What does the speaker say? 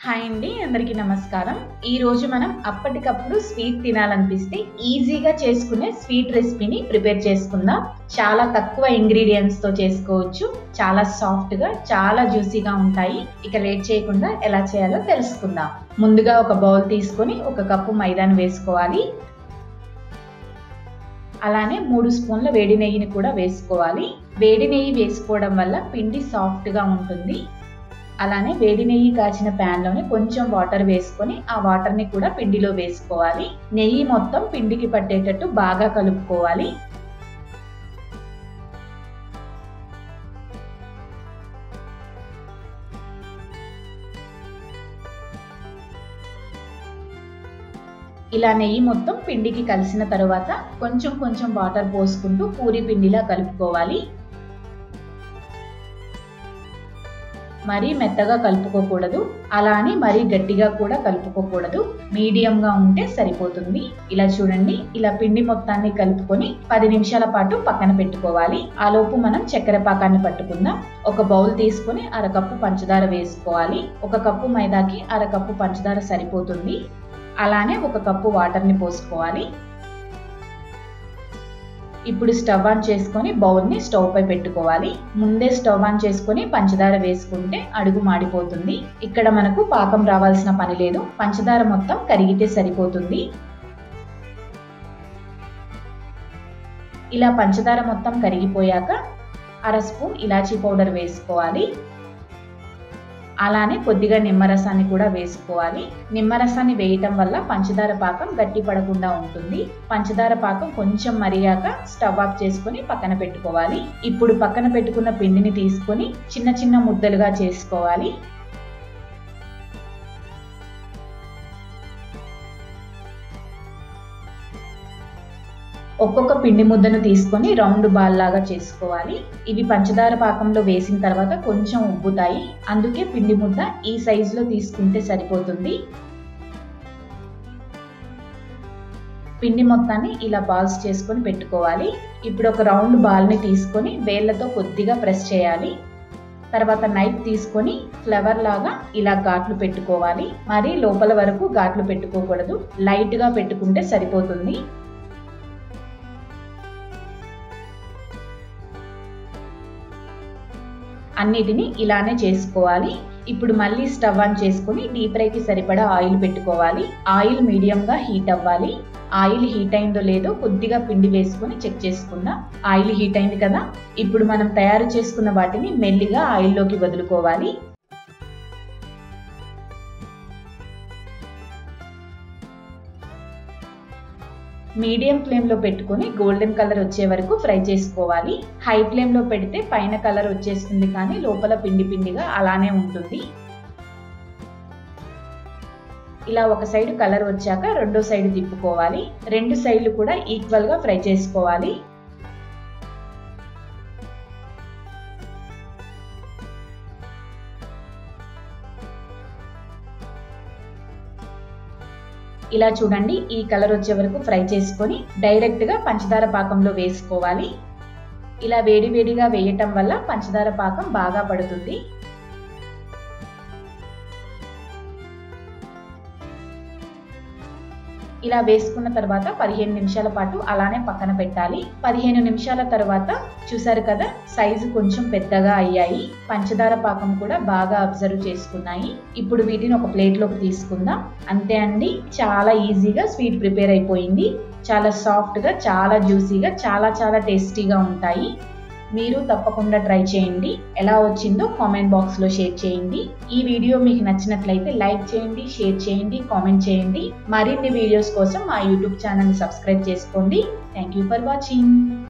hi అండి అందరికీ నమస్కారం ఈ రోజు మనం అప్పటికప్పుడు స్వీట్ తినాలనిపిస్తే ఈజీగా చేసుకునే స్వీట్ రెసిపీని ప్రిపేర్ చేసుకుందాం చాలా తక్కువ ఇంగ్రీడియంట్స్ తో చేసుకోవచ్చు చాలా సాఫ్ట్ గా చాలా జ్యూసీగా ఉంటాయి ఇక లేట్ చేయకుండా ఎలా చేయాలో తెలుసుకుందాం ముందుగా ఒక బౌల్ తీసుకొని ఒక కప్పు మైదాను వేసుకోవాలి అలానే మూడు స్పూన్ల వేడి నెయ్యిని కూడా వేసుకోవాలి వేడి నెయ్యి వేసుకోవడం వల్ల పిండి సాఫ్ట్గా ఉంటుంది అలానే వేడి నెయ్యి కాచిన ప్యాన్లోనే కొంచెం వాటర్ వేసుకొని ఆ వాటర్ని కూడా పిండిలో వేసుకోవాలి నెయ్యి మొత్తం పిండికి పట్టేటట్టు బాగా కలుపుకోవాలి ఇలా నెయ్యి మొత్తం పిండికి కలిసిన తర్వాత కొంచెం కొంచెం వాటర్ పోసుకుంటూ పూరి పిండిలా కలుపుకోవాలి మరీ మెత్తగా కలుపుకోకూడదు అలా అని మరీ గట్టిగా కూడా కలుపుకోకూడదు మీడియంగా ఉంటే సరిపోతుంది ఇలా చూడండి ఇలా పిండి మొత్తాన్ని కలుపుకొని పది నిమిషాల పాటు పక్కన పెట్టుకోవాలి ఆ లోపు మనం చక్కెర పాకాన్ని పట్టుకుందాం ఒక బౌల్ తీసుకొని అరకప్పు పంచదార వేసుకోవాలి ఒక కప్పు మైదాకి అరకప్పు పంచదార సరిపోతుంది అలానే ఒక కప్పు వాటర్ని పోసుకోవాలి ఇప్పుడు స్టవ్ ఆన్ చేసుకొని బౌల్ని స్టవ్ పై పెట్టుకోవాలి ముందే స్టవ్ ఆన్ చేసుకొని పంచదార వేసుకుంటే అడుగు మాడిపోతుంది ఇక్కడ మనకు పాకం రావాల్సిన పని లేదు పంచదార మొత్తం కరిగితే సరిపోతుంది ఇలా పంచదార మొత్తం కరిగిపోయాక అర స్పూన్ ఇలాచీ పౌడర్ వేసుకోవాలి అలానే కొద్దిగా నిమ్మరసాన్ని కూడా వేసుకోవాలి నిమ్మరసాన్ని వేయటం వల్ల పంచదార పాకం గట్టి పడకుండా ఉంటుంది పంచదార పాకం కొంచెం మరిగాక స్టవ్ ఆఫ్ చేసుకొని పక్కన పెట్టుకోవాలి ఇప్పుడు పక్కన పెట్టుకున్న పిండిని తీసుకొని చిన్న చిన్న ముద్దలుగా చేసుకోవాలి ఒక్కొక్క పిండి ముద్దను తీసుకొని రౌండ్ బాల్ లాగా చేసుకోవాలి ఇవి పంచదార పాకంలో వేసిన తర్వాత కొంచెం ఉబ్బుతాయి అందుకే పిండి ముద్ద ఈ సైజులో తీసుకుంటే సరిపోతుంది పిండి మొత్తాన్ని ఇలా బాల్స్ చేసుకొని పెట్టుకోవాలి ఇప్పుడు ఒక రౌండ్ బాల్ని తీసుకొని వేళ్లతో కొద్దిగా ప్రెస్ చేయాలి తర్వాత నైఫ్ తీసుకొని ఫ్లవర్ లాగా ఇలా ఘాట్లు పెట్టుకోవాలి మరి లోపల వరకు ఘాట్లు పెట్టుకోకూడదు లైట్గా పెట్టుకుంటే సరిపోతుంది అన్నిటిని ఇలానే చేసుకోవాలి ఇప్పుడు మళ్ళీ స్టవ్ ఆన్ చేసుకుని డీప్ ఫ్రైకి సరిపడా ఆయిల్ పెట్టుకోవాలి ఆయిల్ మీడియంగా హీట్ అవ్వాలి ఆయిల్ హీట్ అయిందో లేదో కొద్దిగా పిండి వేసుకొని చెక్ చేసుకుందాం ఆయిల్ హీట్ అయింది కదా ఇప్పుడు మనం తయారు చేసుకున్న వాటిని మెల్లిగా ఆయిల్లోకి వదులుకోవాలి మీడియం ఫ్లేమ్లో పెట్టుకొని గోల్డెన్ కలర్ వచ్చే వరకు ఫ్రై చేసుకోవాలి హై ఫ్లేమ్లో పెడితే పైన కలర్ వచ్చేస్తుంది కానీ లోపల పిండి పిండిగా అలానే ఉంటుంది ఇలా ఒక సైడ్ కలర్ వచ్చాక రెండో సైడ్ తిప్పుకోవాలి రెండు సైడ్లు కూడా ఈక్వల్గా ఫ్రై చేసుకోవాలి ఇలా చూడండి ఈ కలర్ వచ్చే వరకు ఫ్రై చేసుకొని డైరెక్ట్గా పంచదార పాకంలో వేసుకోవాలి ఇలా వేడివేడిగా వేయటం వల్ల పంచదార పాకం బాగా పడుతుంది ఇలా వేసుకున్న తర్వాత పదిహేను నిమిషాల పాటు అలానే పక్కన పెట్టాలి పదిహేను నిమిషాల తర్వాత చూసారు కదా సైజు కొంచెం పెద్దగా అయ్యాయి పంచదార పాకం కూడా బాగా అబ్జర్వ్ చేసుకున్నాయి ఇప్పుడు వీటిని ఒక ప్లేట్లోకి తీసుకుందాం అంతే అండి చాలా ఈజీగా స్వీట్ ప్రిపేర్ అయిపోయింది చాలా సాఫ్ట్గా చాలా జ్యూసీగా చాలా చాలా టేస్టీగా ఉంటాయి మీరు తప్పకుండా ట్రై చేయండి ఎలా వచ్చిందో కామెంట్ బాక్స్లో షేర్ చేయండి ఈ వీడియో మీకు నచ్చినట్లయితే లైక్ చేయండి షేర్ చేయండి కామెంట్ చేయండి మరిన్ని వీడియోస్ కోసం మా యూట్యూబ్ ఛానల్ని సబ్స్క్రైబ్ చేసుకోండి థ్యాంక్ యూ ఫర్ వాచింగ్